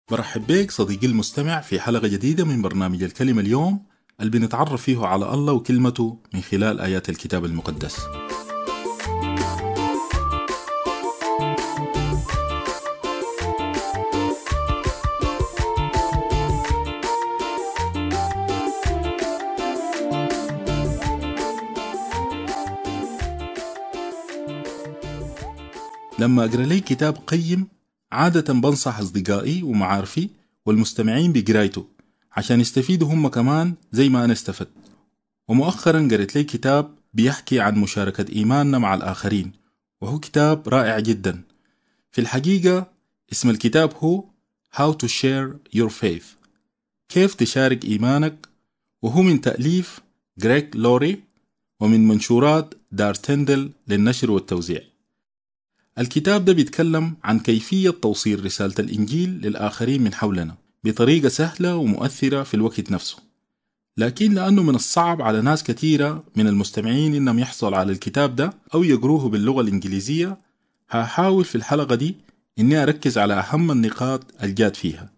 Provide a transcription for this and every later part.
برحب بك صديقي المستمع في حلقة جديدة من برنامج الكلمة اليوم اللي بنتعرف فيه على الله وكلمته من خلال آيات الكتاب المقدس لما أقرأ لي كتاب قيم عادة بنصح أصدقائي ومعارفي والمستمعين بقرايته عشان يستفيدوا هم كمان زي ما أنا استفدت ومؤخرا قريت لي كتاب بيحكي عن مشاركة إيماننا مع الآخرين وهو كتاب رائع جدا في الحقيقة اسم الكتاب هو How to Share Your Faith كيف تشارك إيمانك وهو من تأليف جريك لوري ومن منشورات دار تندل للنشر والتوزيع الكتاب ده بيتكلم عن كيفية توصيل رسالة الإنجيل للآخرين من حولنا بطريقة سهلة ومؤثرة في الوقت نفسه لكن لأنه من الصعب على ناس كثيرة من المستمعين إنهم يحصلوا على الكتاب ده أو يقروه باللغة الإنجليزية هحاول في الحلقة دي إني أركز على أهم النقاط الجاد فيها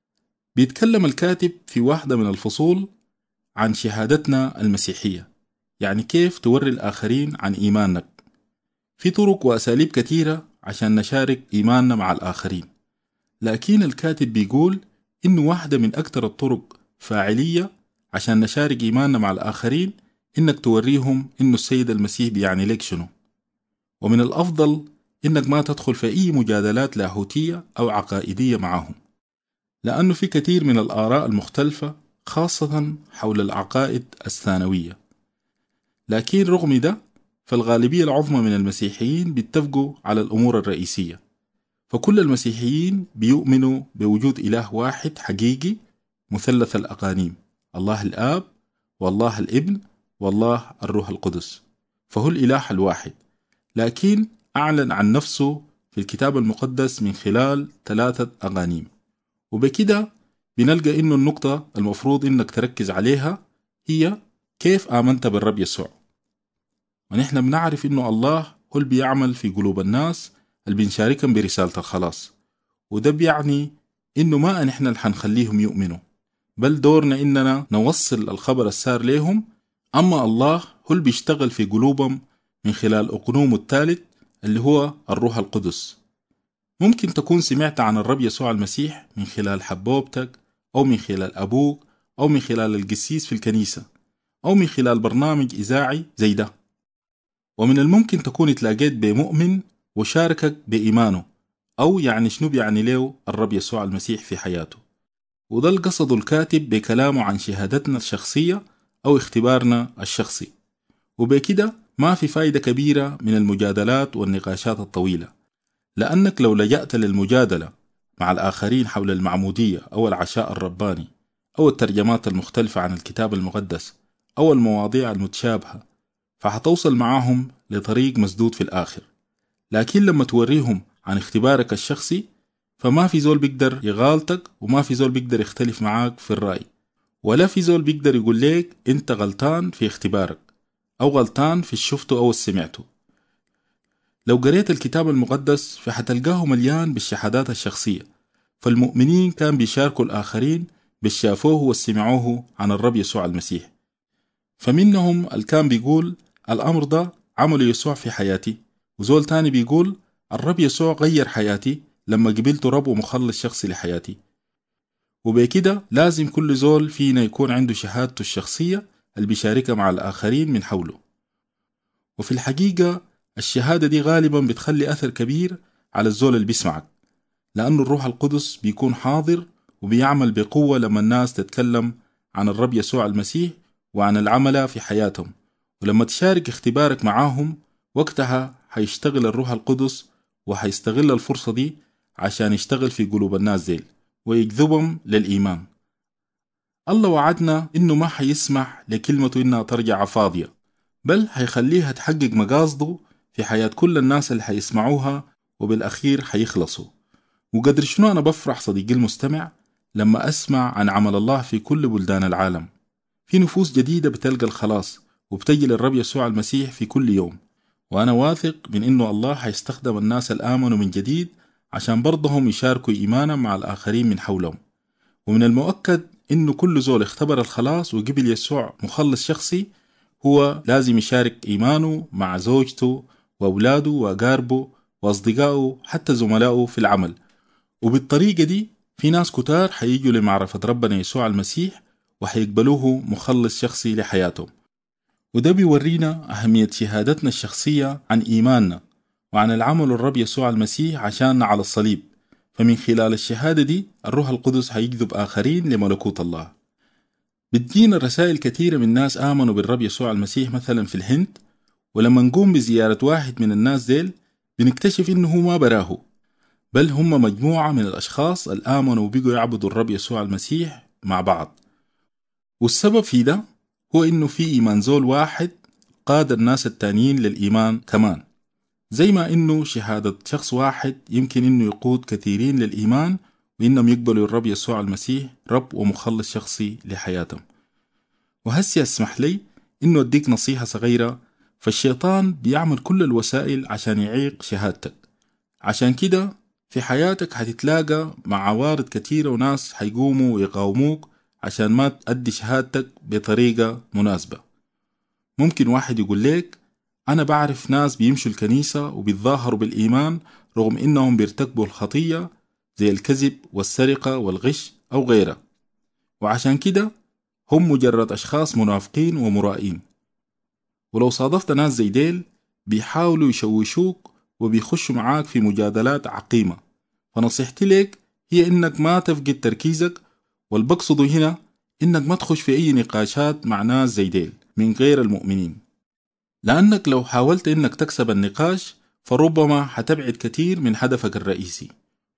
بيتكلم الكاتب في واحدة من الفصول عن شهادتنا المسيحية يعني كيف توري الآخرين عن إيمانك في طرق وأساليب كثيرة عشان نشارك إيماننا مع الآخرين لكن الكاتب بيقول إنه واحدة من أكثر الطرق فاعلية عشان نشارك إيماننا مع الآخرين إنك توريهم إنه السيد المسيح بيعني لك شنو ومن الأفضل إنك ما تدخل في أي مجادلات لاهوتية أو عقائدية معهم لأنه في كثير من الآراء المختلفة خاصة حول العقائد الثانوية لكن رغم ده فالغالبية العظمى من المسيحيين بيتفقوا على الأمور الرئيسية فكل المسيحيين بيؤمنوا بوجود إله واحد حقيقي مثلث الأقانيم الله الآب والله الابن والله الروح القدس فهو الإله الواحد لكن أعلن عن نفسه في الكتاب المقدس من خلال ثلاثة أقانيم وبكده بنلقى إنه النقطة المفروض إنك تركز عليها هي كيف آمنت بالرب يسوع ونحن بنعرف إنه الله هو اللي بيعمل في قلوب الناس اللي بنشاركهم برسالة الخلاص وده بيعني إنه ما نحن اللي حنخليهم يؤمنوا بل دورنا إننا نوصل الخبر السار ليهم أما الله هو اللي بيشتغل في قلوبهم من خلال أقنومه الثالث اللي هو الروح القدس ممكن تكون سمعت عن الرب يسوع المسيح من خلال حبوبتك أو من خلال أبوك أو من خلال القسيس في الكنيسة أو من خلال برنامج إذاعي زي ده ومن الممكن تكون تلاقيت بمؤمن وشاركك بإيمانه أو يعني شنو بيعني له الرب يسوع المسيح في حياته وده القصد الكاتب بكلامه عن شهادتنا الشخصية أو اختبارنا الشخصي وبكده ما في فايدة كبيرة من المجادلات والنقاشات الطويلة لأنك لو لجأت للمجادلة مع الآخرين حول المعمودية أو العشاء الرباني أو الترجمات المختلفة عن الكتاب المقدس أو المواضيع المتشابهة فحتوصل معاهم لطريق مسدود في الآخر لكن لما توريهم عن اختبارك الشخصي فما في زول بيقدر يغالطك وما في زول بيقدر يختلف معاك في الرأي ولا في زول بيقدر يقول لك انت غلطان في اختبارك أو غلطان في شفته أو سمعته لو قريت الكتاب المقدس فحتلقاه مليان بالشهادات الشخصية فالمؤمنين كان بيشاركوا الآخرين بالشافوه والسمعوه عن الرب يسوع المسيح فمنهم اللي كان بيقول الأمر ده عمله يسوع في حياتي وزول تاني بيقول الرب يسوع غير حياتي لما قبلت رب ومخلص شخصي لحياتي وبكده لازم كل زول فينا يكون عنده شهادته الشخصية اللي بيشاركها مع الآخرين من حوله وفي الحقيقة الشهادة دي غالبا بتخلي أثر كبير على الزول اللي بيسمعك لأنه الروح القدس بيكون حاضر وبيعمل بقوة لما الناس تتكلم عن الرب يسوع المسيح وعن العمل في حياتهم ولما تشارك اختبارك معاهم وقتها حيشتغل الروح القدس وحيستغل الفرصة دي عشان يشتغل في قلوب الناس ديل ويجذبهم للإيمان الله وعدنا إنه ما حيسمح لكلمته إنها ترجع فاضية بل حيخليها تحقق مقاصده في حياة كل الناس اللي حيسمعوها وبالأخير حيخلصوا وقدر شنو أنا بفرح صديقي المستمع لما أسمع عن عمل الله في كل بلدان العالم في نفوس جديدة بتلقى الخلاص وبتجي للرب يسوع المسيح في كل يوم وأنا واثق من إنه الله حيستخدم الناس الآمنوا من جديد عشان برضهم يشاركوا إيمانا مع الآخرين من حولهم ومن المؤكد إنه كل زول اختبر الخلاص وقبل يسوع مخلص شخصي هو لازم يشارك إيمانه مع زوجته وأولاده وأقاربه وأصدقائه حتى زملائه في العمل وبالطريقة دي في ناس كتار حييجوا لمعرفة ربنا يسوع المسيح وحيقبلوه مخلص شخصي لحياتهم وده بيورينا أهمية شهادتنا الشخصية عن إيماننا وعن العمل الرب يسوع المسيح عشاننا على الصليب فمن خلال الشهادة دي الروح القدس هيجذب آخرين لملكوت الله بتجينا رسائل كثيرة من ناس آمنوا بالرب يسوع المسيح مثلا في الهند ولما نقوم بزيارة واحد من الناس ديل بنكتشف إنه ما براه بل هم مجموعة من الأشخاص الآمنوا وبقوا يعبدوا الرب يسوع المسيح مع بعض والسبب في ده هو إنه في إيمان زول واحد قاد الناس التانيين للإيمان كمان زي ما إنه شهادة شخص واحد يمكن إنه يقود كثيرين للإيمان وإنهم يقبلوا الرب يسوع المسيح رب ومخلص شخصي لحياتهم وهسي اسمح لي إنه أديك نصيحة صغيرة فالشيطان بيعمل كل الوسائل عشان يعيق شهادتك عشان كده في حياتك هتتلاقى مع عوارض كتيرة وناس حيقوموا ويقاوموك عشان ما تأدي شهادتك بطريقة مناسبة ممكن واحد يقول لك أنا بعرف ناس بيمشوا الكنيسة وبيتظاهروا بالإيمان رغم إنهم بيرتكبوا الخطية زي الكذب والسرقة والغش أو غيرها وعشان كده هم مجرد أشخاص منافقين ومرائين ولو صادفت ناس زي ديل بيحاولوا يشوشوك وبيخشوا معاك في مجادلات عقيمة فنصيحتي لك هي إنك ما تفقد تركيزك والبقصد هنا إنك ما تخش في أي نقاشات مع ناس زي ديل من غير المؤمنين لأنك لو حاولت إنك تكسب النقاش فربما حتبعد كتير من هدفك الرئيسي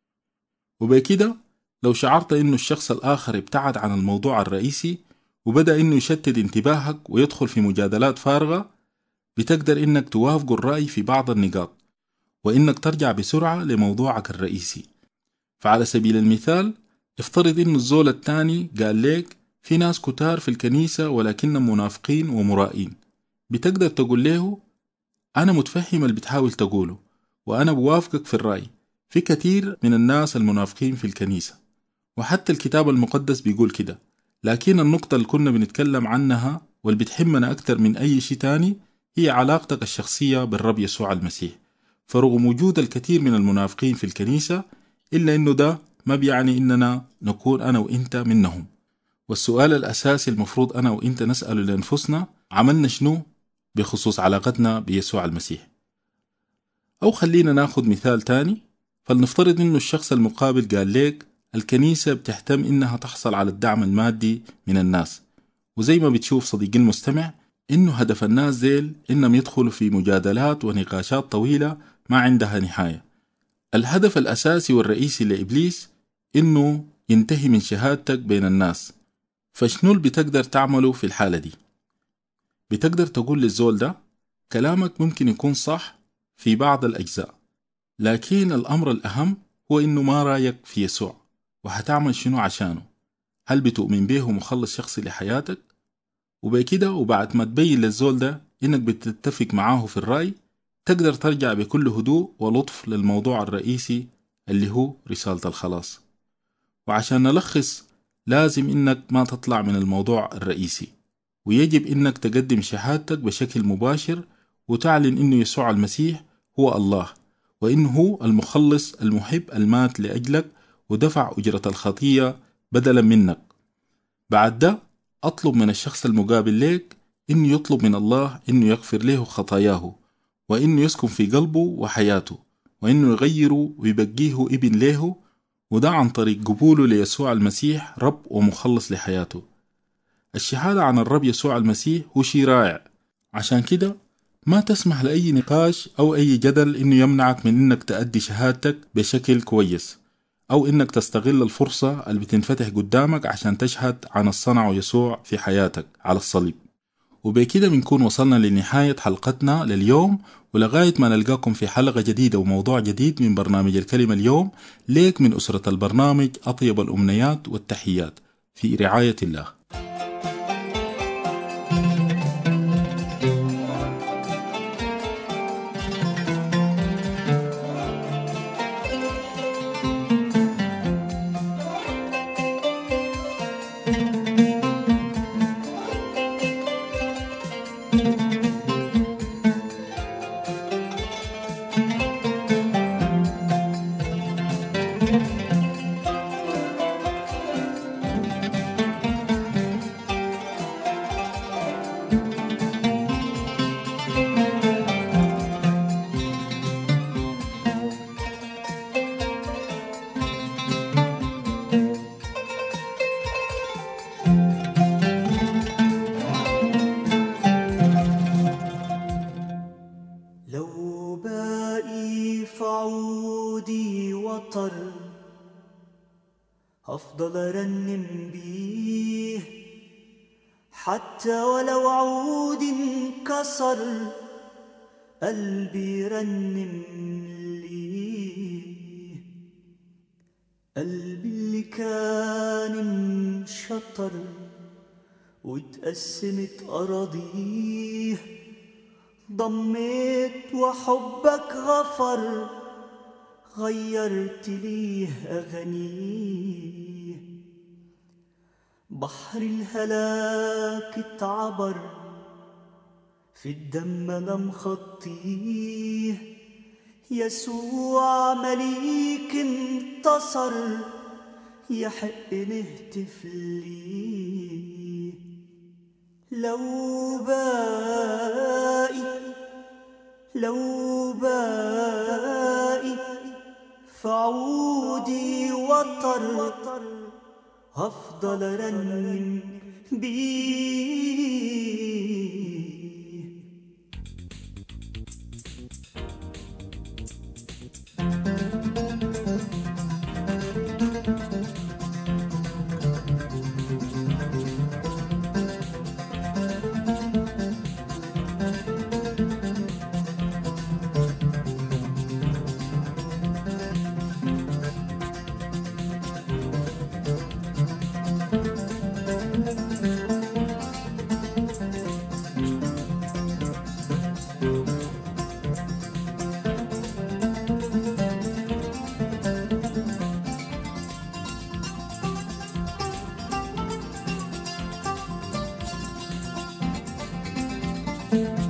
وبكده لو شعرت إنه الشخص الآخر ابتعد عن الموضوع الرئيسي وبدأ إنه يشتت انتباهك ويدخل في مجادلات فارغة بتقدر إنك توافق الرأي في بعض النقاط وإنك ترجع بسرعة لموضوعك الرئيسي فعلى سبيل المثال افترض إنه الزول التاني قال ليك في ناس كتار في الكنيسة ولكنهم منافقين ومرائين بتقدر تقول له أنا متفهم اللي بتحاول تقوله وأنا بوافقك في الرأي في كثير من الناس المنافقين في الكنيسة وحتى الكتاب المقدس بيقول كده لكن النقطة اللي كنا بنتكلم عنها واللي بتهمنا أكتر من أي شيء تاني هي علاقتك الشخصية بالرب يسوع المسيح فرغم وجود الكثير من المنافقين في الكنيسة إلا إنه ده ما بيعني إننا نكون أنا وإنت منهم والسؤال الأساسي المفروض أنا وإنت نسأله لأنفسنا عملنا شنو بخصوص علاقتنا بيسوع المسيح أو خلينا ناخد مثال تاني فلنفترض إنه الشخص المقابل قال لك الكنيسة بتهتم إنها تحصل على الدعم المادي من الناس وزي ما بتشوف صديقي المستمع إنه هدف الناس ديل إنهم يدخلوا في مجادلات ونقاشات طويلة ما عندها نهاية الهدف الأساسي والرئيسي لإبليس إنه ينتهي من شهادتك بين الناس فشنو اللي بتقدر تعمله في الحالة دي بتقدر تقول للزول ده كلامك ممكن يكون صح في بعض الأجزاء لكن الأمر الأهم هو إنه ما رايك في يسوع وهتعمل شنو عشانه هل بتؤمن به مخلص شخصي لحياتك وبكده وبعد ما تبين للزول ده إنك بتتفق معاه في الرأي تقدر ترجع بكل هدوء ولطف للموضوع الرئيسي اللي هو رسالة الخلاص وعشان نلخص لازم إنك ما تطلع من الموضوع الرئيسي ويجب إنك تقدم شهادتك بشكل مباشر وتعلن إنه يسوع المسيح هو الله وإنه هو المخلص المحب المات لأجلك ودفع أجرة الخطية بدلا منك بعد ده أطلب من الشخص المقابل لك إنه يطلب من الله إنه يغفر له خطاياه وإنه يسكن في قلبه وحياته وإنه يغيره ويبقيه ابن له وده عن طريق قبوله ليسوع المسيح رب ومخلص لحياته الشهادة عن الرب يسوع المسيح هو شيء رائع عشان كده ما تسمح لأي نقاش أو أي جدل إنه يمنعك من إنك تأدي شهادتك بشكل كويس أو إنك تستغل الفرصة اللي بتنفتح قدامك عشان تشهد عن الصنع يسوع في حياتك على الصليب وبكده بنكون وصلنا لنهاية حلقتنا لليوم ولغاية ما نلقاكم في حلقة جديدة وموضوع جديد من برنامج الكلمة اليوم ليك من أسرة البرنامج أطيب الأمنيات والتحيات في رعاية الله هفضل ارنم بيه حتى ولو عود انكسر قلبي رنم ليه قلبي اللي كان انشطر واتقسمت أراضيه ضميت وحبك غفر غيرت ليه أغانيه بحر الهلاك اتعبر في الدم أنا مخطيه يسوع مليك انتصر يحق نهتف ليه لو باقي لو باقي فعودي وطر هفضل رنم بيه thank you